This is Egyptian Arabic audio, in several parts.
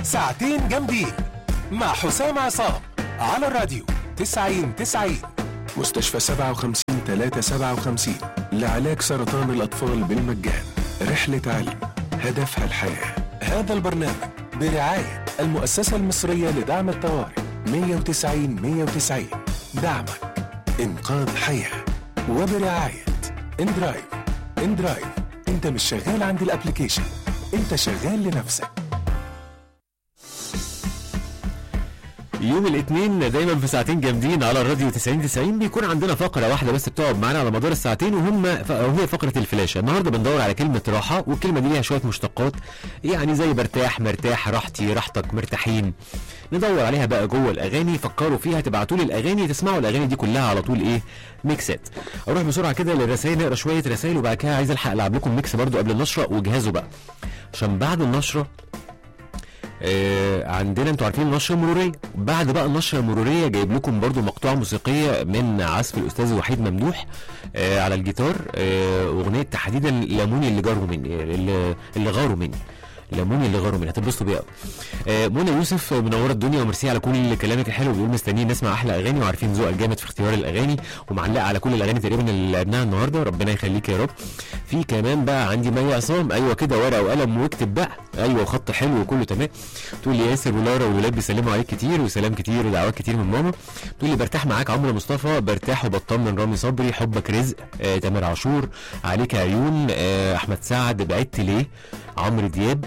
ساعتين جامدين مع حسام عصام على الراديو 90 90 مستشفى 57 357 لعلاج سرطان الأطفال بالمجان رحلة علم هدفها الحياة هذا البرنامج برعاية المؤسسة المصرية لدعم الطوارئ 190 190 دعمك إنقاذ حياة وبرعاية اندرايف اندرايف انت مش شغال عند الابليكيشن انت شغال لنفسك يوم الاثنين دايما في ساعتين جامدين على الراديو 90 90 بيكون عندنا فقره واحده بس بتقعد معانا على مدار الساعتين وهم وهي فقره الفلاشه النهارده بندور على كلمه راحه والكلمه دي ليها شويه مشتقات يعني زي برتاح مرتاح راحتي راحتك مرتاحين ندور عليها بقى جوه الاغاني فكروا فيها تبعتوا لي الاغاني تسمعوا الاغاني دي كلها على طول ايه ميكسات اروح بسرعه كده للرسائل نقرا شويه رسائل وبعد كده عايز الحق العب لكم ميكس برضو قبل النشره واجهزوا بقى عشان بعد النشره آه عندنا انتوا عارفين النشره المروريه بعد بقى النشره المروريه جايب لكم برضو مقطوعه موسيقيه من عزف الاستاذ وحيد ممدوح آه على الجيتار آه اغنيه تحديدا ليموني اللي جاروا مني اللي, اللي غاروا مني ليموني اللي غاروا مني هتتبسطوا بيها آه منى يوسف منوره الدنيا وميرسي على كل كلامك الحلو بيقول مستنيين نسمع احلى اغاني وعارفين ذوقك جامد في اختيار الاغاني ومعلقه على كل الاغاني تقريبا اللي لعبناها النهارده ربنا يخليك يا رب في كمان بقى عندي مي عصام ايوه كده ورقه وقلم واكتب بقى ايوه وخط حلو وكله تمام تقول لي ياسر ولارا والولاد بيسلموا عليك كتير وسلام كتير ودعوات كتير من ماما تقول لي برتاح معاك عمرو مصطفى برتاح وبطمن رامي صبري حبك رزق آه تامر عاشور عليك عيون آه احمد سعد بعدت ليه عمرو دياب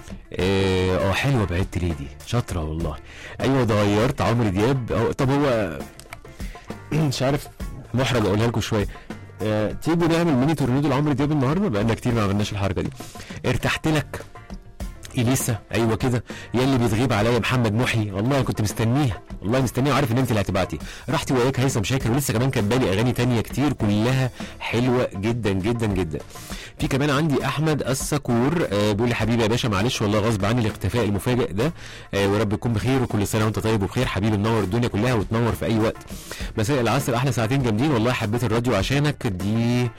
اه حلوه بعدت ليه دي شاطره والله ايوه ده غيرت عمرو دياب أو طب هو مش عارف محرج اقولها لكم شويه آه تيجوا نعمل ميني تورنيدو لعمرو دياب النهارده بقالنا كتير ما عملناش الحركه دي ارتحت لك اليسا ايوه كده يا اللي بتغيب عليا محمد محي والله كنت مستنيها والله مستنيها وعارف ان انت اللي هتبعتي راحتي وياك هيثم شاكر ولسه كمان كان بالي اغاني تانية كتير كلها حلوه جدا جدا جدا في كمان عندي احمد السكور آه بيقول لي حبيبي يا باشا معلش والله غصب عني الاختفاء المفاجئ ده آه ورب تكون بخير وكل سنه وانت طيب وبخير حبيبي منور الدنيا كلها وتنور في اي وقت مساء العصر احلى ساعتين جامدين والله حبيت الراديو عشانك دي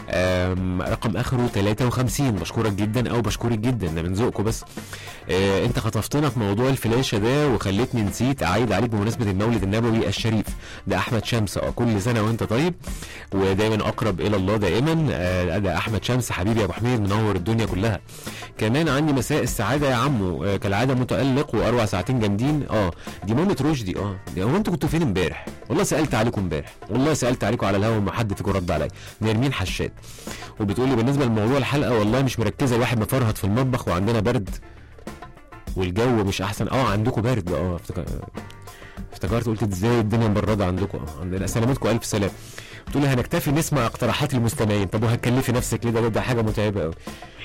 رقم اخره 53 بشكرك جدا او بشكرك جدا ده من ذوقكم بس آه انت خطفتنا في موضوع الفلاشه ده وخلتني نسيت اعيد عليك بمناسبه المولد النبوي الشريف ده احمد شمس اه كل سنه وانت طيب ودايما اقرب الى الله دائما آه ده احمد شمس حبيبي يا ابو حميد منور الدنيا كلها كمان عندي مساء السعاده يا عمو آه كالعاده متالق واروع ساعتين جامدين اه دي مامة رشدي اه هو انتوا كنتوا فين امبارح والله سالت عليكم امبارح والله سالت عليكم على الهوا ما حد فيكم رد عليا نرمين حشاد وبتقول لي بالنسبه لموضوع الحلقه والله مش مركزه الواحد مفرهد في المطبخ وعندنا برد والجو مش احسن اه عندكم برد اه افتكر افتكرت قلت ازاي الدنيا مبرده عندكم اه عندنا سلامتكم الف سلام بتقول لي هنكتفي نسمع اقتراحات المستمعين طب وهتكلفي نفسك ليه ده ده حاجه متعبه قوي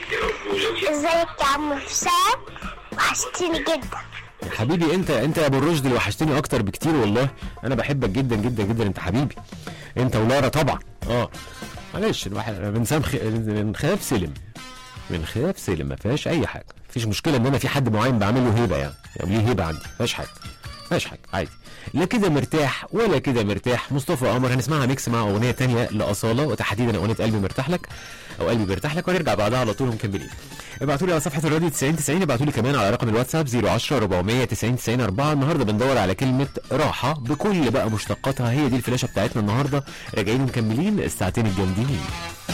ازيك يا عم حسام وحشتني جدا يا حبيبي انت انت يا ابو الرشد اللي وحشتني اكتر بكتير والله انا بحبك جدا جدا جدا انت حبيبي انت ولارا طبعا اه معلش الواحد بنسام خ... بنخاف سلم بنخاف سلم ما فيهاش اي حاجه مفيش مشكله ان انا في حد معين بعمل له هيبه يعني يعني ليه هيبه عندي ما فيهاش حاجه ما فيهاش حاجه عادي لا كده مرتاح ولا كده مرتاح مصطفى قمر هنسمعها ميكس مع اغنيه تانية لاصاله وتحديدا اغنيه قلبي مرتاح لك او قلبي بيرتاح لك ونرجع بعدها على طول مكملين ابعتوا لي على صفحه الراديو 90 90 ابعتوا لي كمان على رقم الواتساب 010 400 90 90 4 النهارده بندور على كلمه راحه بكل بقى مشتقاتها هي دي الفلاشه بتاعتنا النهارده راجعين مكملين الساعتين الجامدين